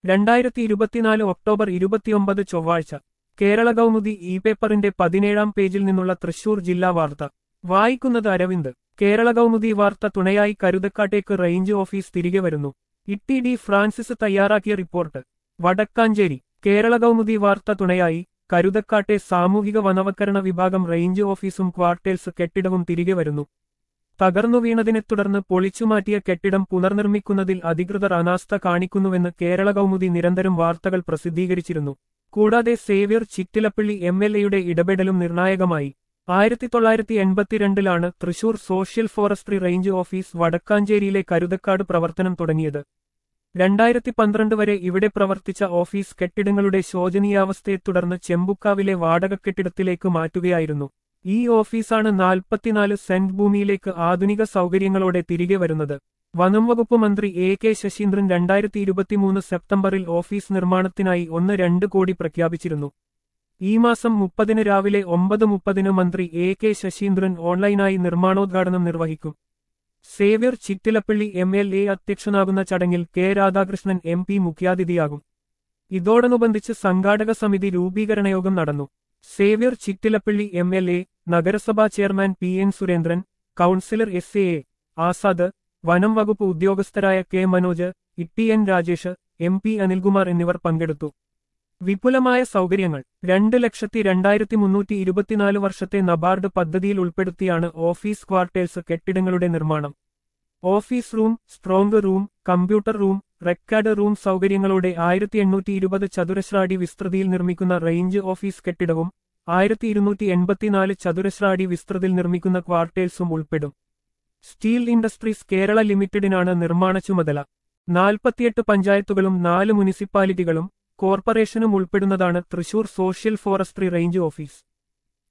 രണ്ടായിരത്തി ഇരുപത്തിനാല് ഒക്ടോബർ ഇരുപത്തിയൊമ്പത് ചൊവ്വാഴ്ച കേരള കൗമുദി ഇ പേപ്പറിന്റെ പതിനേഴാം പേജിൽ നിന്നുള്ള തൃശൂർ ജില്ലാ വാർത്ത വായിക്കുന്നത് അരവിന്ദ് കേരള കൗമുദി വാർത്ത തുണയായി കരുതക്കാട്ടേക്ക് റേഞ്ച് ഓഫീസ് തിരികെ വരുന്നു ഇട്ടി ഡി ഫ്രാൻസിസ് തയ്യാറാക്കിയ റിപ്പോർട്ട് വടക്കാഞ്ചേരി കേരള കൗമുദി വാർത്ത തുണയായി കരുതക്കാട്ടെ സാമൂഹിക വനവൽക്കരണ വിഭാഗം റേഞ്ച് ഓഫീസും ക്വാർട്ടേഴ്സ് കെട്ടിടവും തിരികെ വരുന്നു തകർന്നു വീണതിനെ തുടർന്ന് പൊളിച്ചുമാറ്റിയ കെട്ടിടം പുനർനിർമ്മിക്കുന്നതിൽ അധികൃതർ അനാസ്ഥ കാണിക്കുന്നുവെന്ന് കേരള കൗമുദി നിരന്തരം വാർത്തകൾ പ്രസിദ്ധീകരിച്ചിരുന്നു കൂടാതെ സേവ്യർ ചിറ്റിലപ്പള്ളി എം എൽ എയുടെ ഇടപെടലും നിർണായകമായി ആയിരത്തി തൊള്ളായിരത്തി എൺപത്തിരണ്ടിലാണ് Thrissur social forestry range office വടക്കാഞ്ചേരിയിലെ കരുതക്കാട് പ്രവർത്തനം തുടങ്ങിയത് രണ്ടായിരത്തി പന്ത്രണ്ട് വരെ ഇവിടെ പ്രവർത്തിച്ച ഓഫീസ് കെട്ടിടങ്ങളുടെ ശോചനീയാവസ്ഥയെ തുടർന്ന് ചെമ്പുക്കാവിലെ വാടക കെട്ടിടത്തിലേക്ക് മാറ്റുകയായിരുന്നു ഈ ഓഫീസാണ് നാൽപ്പത്തിനാല് സെന്റ് ഭൂമിയിലേക്ക് ആധുനിക സൗകര്യങ്ങളോടെ തിരികെ വരുന്നത് വനം വകുപ്പ് മന്ത്രി എ കെ ശശീന്ദ്രൻ രണ്ടായിരത്തി ഇരുപത്തിമൂന്ന് സെപ്റ്റംബറിൽ ഓഫീസ് നിർമ്മാണത്തിനായി ഒന്ന് രണ്ട് കോടി പ്രഖ്യാപിച്ചിരുന്നു ഈ മാസം മുപ്പതിന് രാവിലെ ഒമ്പത് മുപ്പതിന് മന്ത്രി എ കെ ശശീന്ദ്രൻ ഓൺലൈനായി നിർമ്മാണോദ്ഘാടനം നിർവഹിക്കും Xavier Chittilappally M L A അധ്യക്ഷനാകുന്ന ചടങ്ങിൽ കെ രാധാകൃഷ്ണൻ എം പി മുഖ്യാതിഥിയാകും ഇതോടനുബന്ധിച്ച് സംഘാടക സമിതി രൂപീകരണ യോഗം നടന്നു Xavier Chittilappally M L A നഗരസഭാ chairman P N Surendran councillor S A Azad വനം വകുപ്പ് ഉദ്യോഗസ്ഥരായ K Manoj Itty N Rajesh M P Anilkumar എന്നിവർ പങ്കെടുത്തു വിപുലമായ സൗകര്യങ്ങൾ രണ്ട് ലക്ഷത്തി രണ്ടായിരത്തി മുന്നൂറ്റി ഇരുപത്തിനാല് വർഷത്തെ നബാർഡ് പദ്ധതിയിൽ ഉൾപ്പെടുത്തിയാണ് ഓഫീസ് ക്വാർട്ടേഴ്സ് കെട്ടിടങ്ങളുടെ നിർമ്മാണം office room strong room computer room record room സൗകര്യങ്ങളോടെ ആയിരത്തി എണ്ണൂറ്റി ഇരുപത് ചതുരശ്രാടി വിസ്തൃതിയിൽ നിർമ്മിക്കുന്ന റേഞ്ച് ഓഫീസ് കെട്ടിടവും ആയിരത്തി ഇരുന്നൂറ്റി എൺപത്തിനാല് ചതുരശ്രാടി വിസ്തൃതിയിൽ നിർമ്മിക്കുന്ന ക്വാർട്ടേഴ്സും ഉൾപ്പെടും സ്റ്റീൽ ഇൻഡസ്ട്രീസ് കേരള ലിമിറ്റഡിനാണ് നിർമ്മാണ ചുമതല നാൽപ്പത്തിയെട്ട് പഞ്ചായത്തുകളും നാല് മുനിസിപ്പാലിറ്റികളും കോർപ്പറേഷനും ഉൾപ്പെടുന്നതാണ് Thrissur social forestry range office